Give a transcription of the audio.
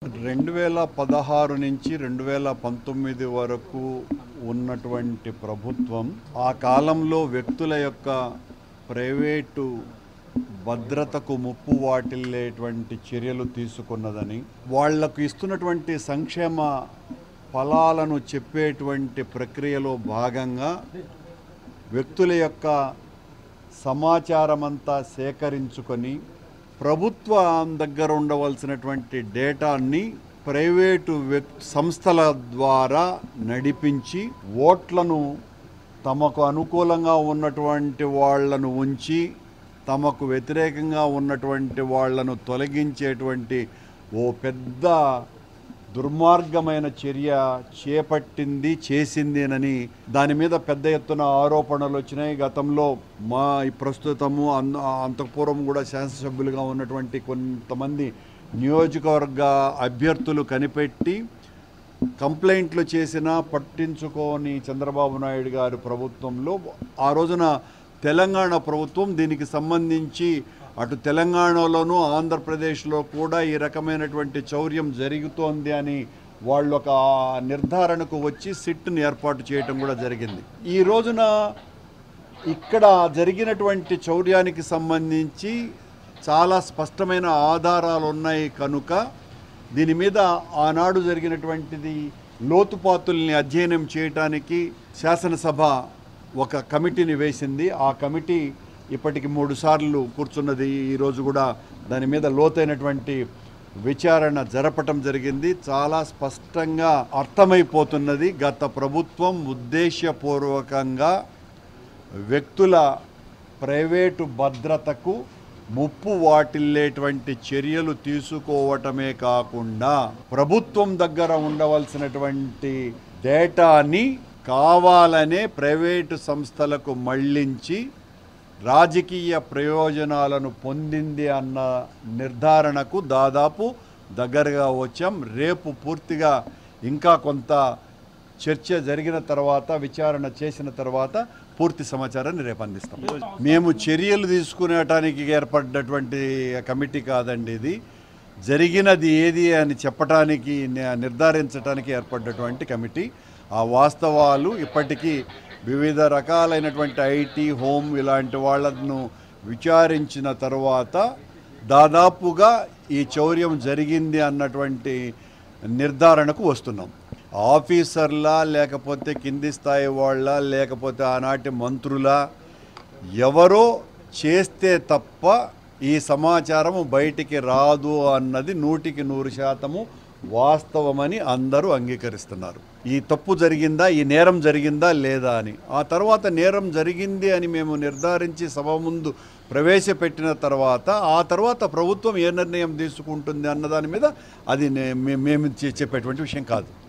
రెండు వేల పదహారు నుంచి రెండు వేల పంతొమ్మిది వరకు ఉన్నటువంటి ప్రభుత్వం ఆ కాలంలో వ్యక్తుల యొక్క ప్రైవేటు భద్రతకు ముప్పు వాటిల్లేటువంటి చర్యలు తీసుకున్నదని వాళ్లకు ఇస్తున్నటువంటి సంక్షేమ ఫలాలను చెప్పేటువంటి ప్రక్రియలో భాగంగా వ్యక్తుల యొక్క సమాచారం అంతా సేకరించుకొని ప్రభుత్వం దగ్గర ఉండవలసినటువంటి డేటాని ప్రైవేటు వ్యక్ సంస్థల ద్వారా నడిపించి ఓట్లను తమకు అనుకూలంగా ఉన్నటువంటి వాళ్లను ఉంచి తమకు వ్యతిరేకంగా ఉన్నటువంటి వాళ్లను తొలగించేటువంటి ఓ పెద్ద దుర్మార్గమైన చర్య చేపట్టింది చేసిందేనని దాని మీద పెద్ద ఎత్తున ఆరోపణలు వచ్చినాయి గతంలో మా ఈ ప్రస్తుతము అన్- అంతఃపూర్వం కూడా శాసనసభ్యులుగా ఉన్నటువంటి కొంతమంది నియోజకవర్గ అభ్యర్థులు కనిపెట్టి కంప్లైంట్లు చేసినా పట్టించుకోని చంద్రబాబు నాయుడు గారి ప్రభుత్వంలో ఆ రోజున తెలంగాణ ప్రభుత్వం దీనికి సంబంధించి అటు తెలంగాణలోనూ ఆంధ్రప్రదేశ్లో కూడా ఈ రకమైనటువంటి చౌర్యం జరుగుతోంది అని వాళ్ళు ఒక నిర్ధారణకు వచ్చి సిట్ని ఏర్పాటు చేయటం కూడా జరిగింది ఈ రోజున ఇక్కడ జరిగినటువంటి చౌర్యానికి సంబంధించి చాలా స్పష్టమైన ఆధారాలు ఉన్నాయి కనుక దీని మీద ఆనాడు జరిగినటువంటిది లోతుపాతుల్ని అధ్యయనం చేయటానికి శాసనసభ ఒక కమిటీని వేసింది ఆ కమిటీ ఇప్పటికి మూడు సార్లు కూర్చున్నది ఈరోజు కూడా దాని మీద లోతైనటువంటి విచారణ జరపటం జరిగింది చాలా స్పష్టంగా అర్థమైపోతున్నది గత ప్రభుత్వం ఉద్దేశపూర్వకంగా వ్యక్తుల ప్రైవేటు భద్రతకు ముప్పు వాటిల్లేటువంటి చర్యలు తీసుకోవటమే కాకుండా ప్రభుత్వం దగ్గర ఉండవలసినటువంటి డేటాని కావాలనే ప్రైవేటు సంస్థలకు మళ్ళించి రాజకీయ ప్రయోజనాలను పొందింది అన్న నిర్ధారణకు దాదాపు దగ్గరగా వచ్చాం రేపు పూర్తిగా ఇంకా కొంత చర్చ జరిగిన తర్వాత విచారణ చేసిన తర్వాత పూర్తి సమాచారాన్ని రేపు అందిస్తాం మేము చర్యలు తీసుకునేటానికి ఏర్పడ్డటువంటి కమిటీ కాదండి ఇది జరిగినది ఏది అని చెప్పటానికి ని- నిర్ధారించడానికి ఏర్పడ్డటువంటి కమిటీ ఆ వాస్తవాలు ఇప్పటికీ వివిధ రకాలైనటువంటి ఐటీ హోమ్ ఇలాంటి వాళ్ళను విచారించిన తర్వాత దాదాపుగా ఈ చౌర్యం జరిగింది అన్నటువంటి నిర్ధారణకు వస్తున్నాం ఆఫీసర్లా లేకపోతే కింది స్థాయి వాళ్ళ లేకపోతే ఆనాటి మంత్రులా ఎవరో చేస్తే తప్ప ఈ సమాచారము బయటికి రాదు అన్నది నూటికి నూరు శాతము వాస్తవమని అందరూ అంగీకరిస్తున్నారు ఈ తప్పు జరిగిందా ఈ నేరం జరిగిందా లేదా అని ఆ తర్వాత నేరం జరిగింది అని మేము నిర్ధారించి సభ ముందు ప్రవేశపెట్టిన తర్వాత ఆ తర్వాత ప్రభుత్వం ఏ నిర్ణయం తీసుకుంటుంది అన్న దాని మీద అది నే- మే- మేము చెప్పేటువంటి విషయం కాదు